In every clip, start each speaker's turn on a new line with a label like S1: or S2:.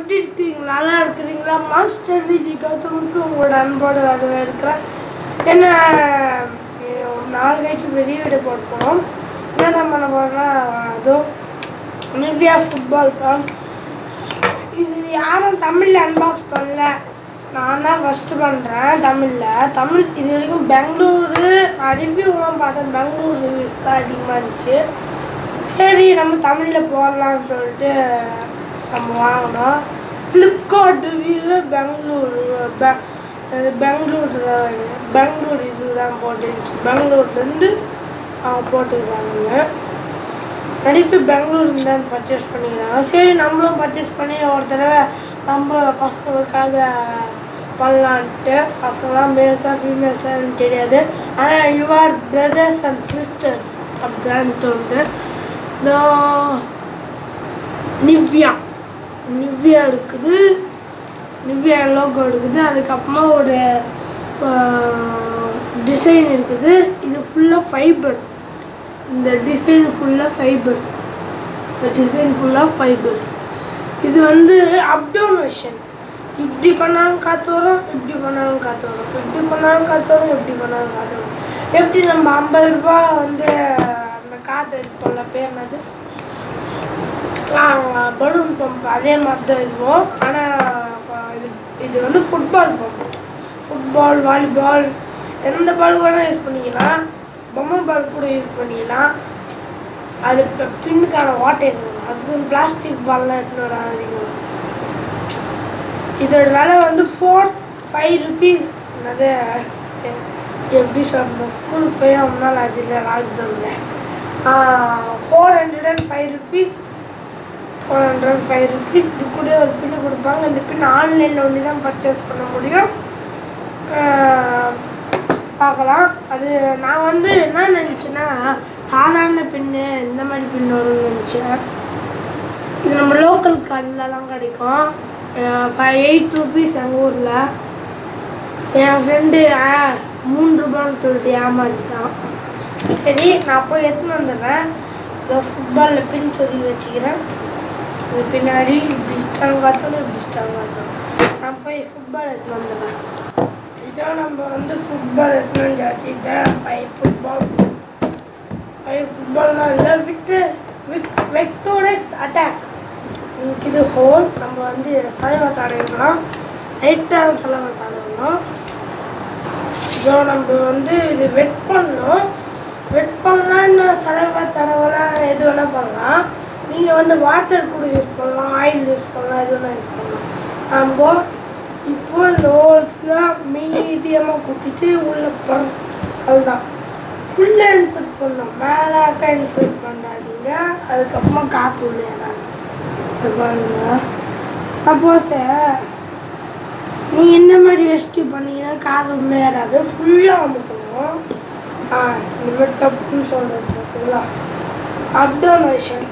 S1: எப்படி இருக்கீங்க நல்லா இருக்கிறீங்களா மாஸ்டர் விஜி கௌதமுக்கு உங்களோட அன்போடு வரவேற்கிறேன் என்ன அஹ், ஒரு நாலு கழிச்சு வெளியே விட போட்டு போகிறோம் என்ன பண்ண போகிறோம்னா அதோ நிவ்யா ஃபுட்பால் பம் இது யாரும் தமிழில் அன்பாக்ஸ் பண்ணல நான் தான் ஃபஸ்ட்டு பண்ணுறேன் தமிழில் தமிழ் இது வரைக்கும் பெங்களூரு ரிவ்யூலாம் பார்த்தேன் பெங்களூர் ரிவ்யூஸ் தான் அதிகமாக இருந்துச்சு சரி நம்ம தமிழில் போடலாம்னு சொல்லிட்டு நம்ம வாங்கினோம் ஃப்ளிப்கார்ட் ரிவ்யூ பெங்களூர் பெ அது பெங்களூர் பெங்களூர் இது தான் போட்டுருந்துச்சு பெங்களூர்லேருந்து அவங்க போட்டுக்கிறாங்க நடிப்பு பெங்களூர் தான் பர்ச்சேஸ் பண்ணிக்கிறாங்க சரி நம்மளும் பர்ச்சேஸ் பண்ணி ஒரு தடவை நம்ம பசங்களுக்காக பண்ணலான்ட்டு பசங்களாம் மேல்ஸா ஃபீமேல்ஸா எனக்கு தெரியாது ஆனால் யுவர் பிரதர்ஸ் அண்ட் சிஸ்டர்ஸ் அப்படின்னு தோணுது இந்த நிவ்யா நிவ்யா இருக்குது நிவ்யா லோகோ இருக்குது அதுக்கப்புறமா ஒரு டிசைன் இருக்குது இது ஃபுல்லாக ஃபைபர் இந்த டிசைன் ஃபுல்லாக ஃபைபர்ஸ் இந்த டிசைன் ஃபுல்லாக ஃபைபர்ஸ் இது வந்து அப்டவுன் வெர்ஷன் இப்படி பண்ணாலும் காற்று வரும் இப்படி பண்ணாலும் காற்று வரும் இப்படி பண்ணாலும் காற்று வரும் எப்படி பண்ணாலும் காற்று வரும் எப்படி நம்ம ஐம்பது ரூபாய் வந்து அந்த காற்று எடுப்போம்ல பேர் என்னது பலூன் பம்ப் அதே மாதிரி தான் இதுவும் ஆனால் இது இது வந்து ஃபுட்பால் பம்ப் ஃபுட்பால் வாலிபால் எந்த பால் வேணால் யூஸ் பண்ணிக்கலாம் பொம்மை பால் கூட யூஸ் பண்ணிக்கலாம் அது இப்போ பின்னுக்கான வாட்டை இருக்கணும் அதுக்கு பிளாஸ்டிக் பால்லாம் எடுத்துன்னு வராதீங்க இதோட விலை வந்து ஃபோர் ஃபைவ் ருபீஸ் அது எ- எப்படி சொல்லணும் ஸ்கூலுக்கு போய் ரொம்ப நாள் ஆச்சு இல்லை லாக்டவுனில் four hundred and five rupees four hundred and five rupees இது கூட ஒரு பின்னு கொடுப்பாங்க இந்த பின் ஆன்லைனில் ஒன்று தான் பர்ச்சேஸ் பண்ண முடியும் ஆஹ் பார்க்கலாம் அது நான் வந்து என்ன நினச்சேன்னா சாதாரண பின்னு இந்த மாதிரி பின் வரும்னு நினச்சேன் இது நம்ம லோக்கல் கடையிலலாம் கிடைக்கும் ஃபைவ் எயிட் ருபீஸ் எங்கள் ஊரில் என் ஃப்ரெண்டு மூணு ரூபான்னு சொல்லிட்டு ஏமாத்திட்டான் சரி நான் போய் எடுத்துன்னு வந்துடுறேன் இந்த ஃபுட்பாலில் பின் சொல்லி வச்சுக்கிறேன் இது பின்னாடி இப்படி ஸ்ட்ராங் காத்தணும் இப்படி ஸ்ட்ராங் காத்தணும் நான் போய் ஃபுட்பால் எடுத்துன்னு வந்துடுறேன் இதான் நம்ம வந்து ஃபுட்பால் எடுத்துன்னு வந்தாச்சு இதான் பை ஃபுட்பால் பை ஃபுட்பால்லாம் இல்லை விட்டு விக் வெக்டோரெக்ஸ் அட்டாக் எனக்கு இது ஹோல் நம்ம வந்து இதில் சலவை தடவிக்கலாம் லைட்டாக சலவை தடவணும் இதோ நம்ம வந்து இது வெட் பண்ணணும் வெட் பண்ணலாம் இன்னும் சலவை தடவலாம் எது வேணால் பண்ணலாம் நீங்கள் வந்து வாட்டர் கூட யூஸ் பண்ணலாம் ஆயில் யூஸ் பண்ணலாம் எது வேணால் யூஸ் பண்ணலாம் நம்ம இப்போ இந்த ஹோல்ஸ்லாம் மீடியமாக குத்திட்டு உள்ளே பண்ண அதுதான் ஃபுல்லாக இன்சர்ட் பண்ணணும் மேலாக்கா இன்சர்ட் பண்ணாதீங்க அதுக்கப்புறமா காற்று உள்ளே ஏறாது இது பாருங்க சப்போஸ் நீ இந்த மாதிரி வச்சுட்டு பண்ணீங்கன்னா காது உள்ளே ஏறாது ஃபுல்லாக அமுக்கணும் ஆ இந்த மாதிரி டப்புன்னு சொல்கிறது பார்த்தீங்களா அப்டவுன் வெர்ஷன்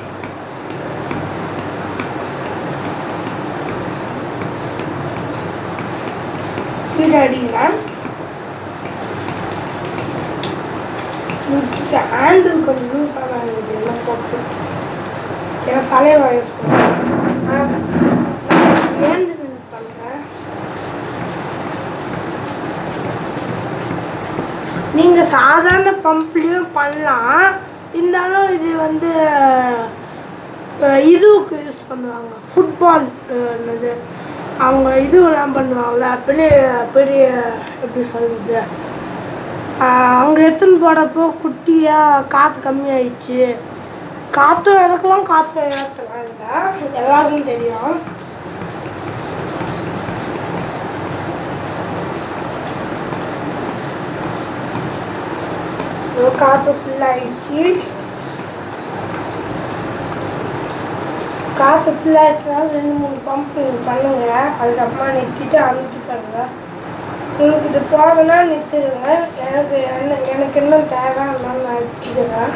S1: கீழே அடிக்கிறேன் ஹேண்டில் கொஞ்சம் லூஸாக தான் இருக்குது எல்லாம் போட்டு ஏன்னா தலையை யூஸ் பண்ணுறேன் ஏந்து நின்று பண்ணுறேன் நீங்கள் சாதாரண பம்ப்லேயும் பண்ணலாம் இருந்தாலும் இது வந்து அஹ், இதுவுக்கு யூஸ் பண்ணுவாங்க ஃபுட்பால் என்னது அவங்க இதுவெல்லாம் பண்ணுவாங்கள்ல பெரிய பெரிய எப்படி சொல்கிறது அங்கே எடுத்துன்னு போகிறப்போ குட்டியாக காற்று கம்மியாயிடுச்சு காற்றும் இறக்கலாம் காற்று இறக்கலாம் இல்லை எல்லாருக்கும் தெரியும் இதோ காற்று ஃபுல்லாகிடுச்சு காற்று ஃபுல்லாகிடுச்சுனால ரெண்டு மூணு பம்ப் நீங்கள் பண்ணுங்க அதுக்கப்புறமா நிறுத்திட்டு அமுத்தி பாருங்க உங்களுக்கு இது போதுன்னா நிறுத்திடுங்க எனக்கு என்ன எனக்கு இன்னும் தேவை அதனால நான் வச்சுக்கிறேன்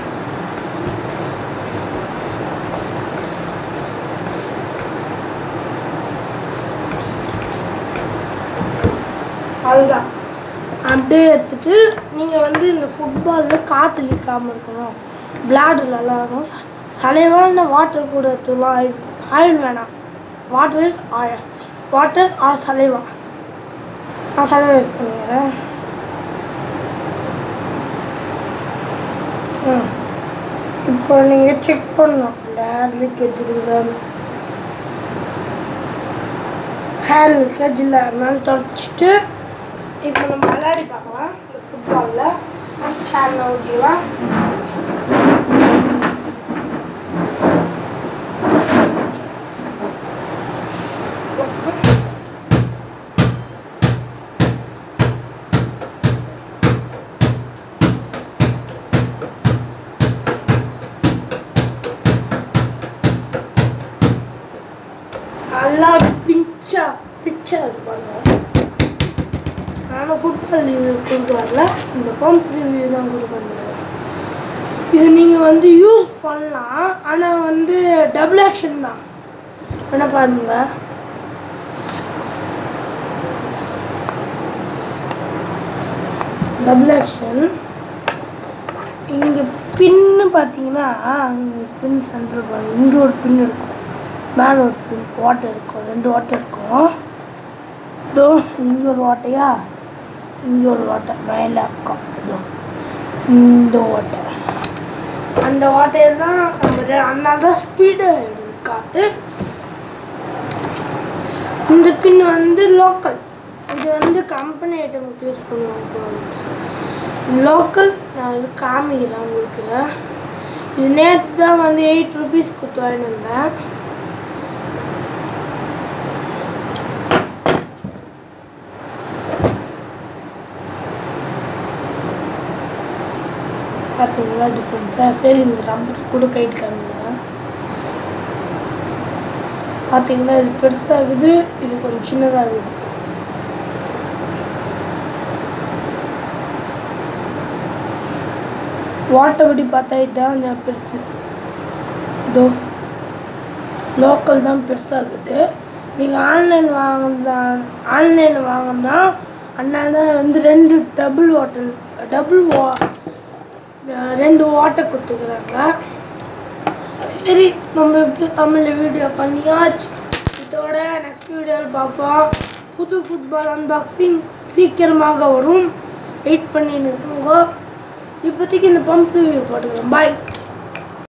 S1: அதுதான் அப்படியே எடுத்துட்டு நீங்கள் வந்து இந்த ஃபுட்பாலில் காற்று நிற்காமல் இருக்கணும் பிளாடு நல்லா இருக்கும் ச- தலைவான வாட்டர் கூட எடுத்துக்கலாம் ஆயில் ஆயில் வேணாம் water is water or saliva நான் சலைவா யூஸ் பண்ணிக்கிறேன் ம் இப்போ நீங்கள் செக் பண்ணணும் ஹேர் லீக்கேஜ் இருக்குதான்னு ஹேர் லீக்கேஜ் இல்லை அதனால தொடச்சிட்டு இப்போ நம்ம விளையாடி பார்க்கலாம் இந்த ஃபுட்பாலில் ஹேர் ஓகேவா நல்லா பிஞ்சா பிச்சா இது பண்ணுவோம் நானும் ஃபுட்பால் ரிவ்யூ கொடுக்க வரல இந்த பம்ப் ரிவ்யூ தான் கொடுக்க வந்திருக்கேன் இது நீங்கள் வந்து யூஸ் பண்ணலாம் ஆனால் வந்து டபுள் ஆக்ஷன் தான் என்ன பாருங்க டபுள் ஆக்ஷன் இங்கே பின்னு பார்த்தீங்கன்னா இங்கே பின் சென்டர் பாருங்க இங்கே ஒரு பின் இருக்கும் மேலே ஒரு பின் ஓட்டை இருக்கும் ரெண்டு ஓட்டை இருக்கும் இதோ இங்கே ஒரு ஓட்டையா இங்கே ஒரு ஓட்டை மேலே இருக்கும் இதோ இந்த ஓட்டை அந்த ஓட்டையில் தான் நம்ம ரெ- அதனால தான் ஸ்பீடு இருக்காது இந்த பின் வந்து லோக்கல் இது வந்து கம்பெனி ஐட்டமுக்கு யூஸ் பண்ணுவாங்க போல இருக்கு. லோக்கல் நான் இது காமிக்கிறேன் உங்களுக்கு இது நேற்று தான் வந்து எயிட் ருபீஸ் கொடுத்து வாங்கிட்டு வந்தேன் பார்த்தீங்களா டிஃப்ரென்ஸாக சரி இந்த ரப்பர் கூட கைட் காமிக்கிறேன் பார்த்தீங்களா இது பெருசாகுது இது கொஞ்சம் சின்னதாகுது வாட்டபடி பார்த்தா இதுதான் கொஞ்சம் பெருசு இதோ லோக்கல் தான் பெருசாகுது நீங்கள் ஆன்லைன் வாங்கினா ஆன்லைன் வாங்கினா அதனால தான் வந்து ரெண்டு டபுள் வாட்டர் டபுள் வா அஹ் ரெண்டு வாட்டை கொடுத்துக்கிறாங்க சரி நம்ம எப்படி தமிழில் வீடியோ பண்ணியாச்சு இதோட நெக்ஸ்ட் வீடியோவில் பார்ப்போம் புது ஃபுட்பால் அன்பாக்சிங் சீக்கிரமாக வரும் வெயிட் பண்ணின்னு இருக்குங்க இப்போதைக்கு இந்த பம்ப் ரிவ்யூ போட்டுக்கிறோம் பாய்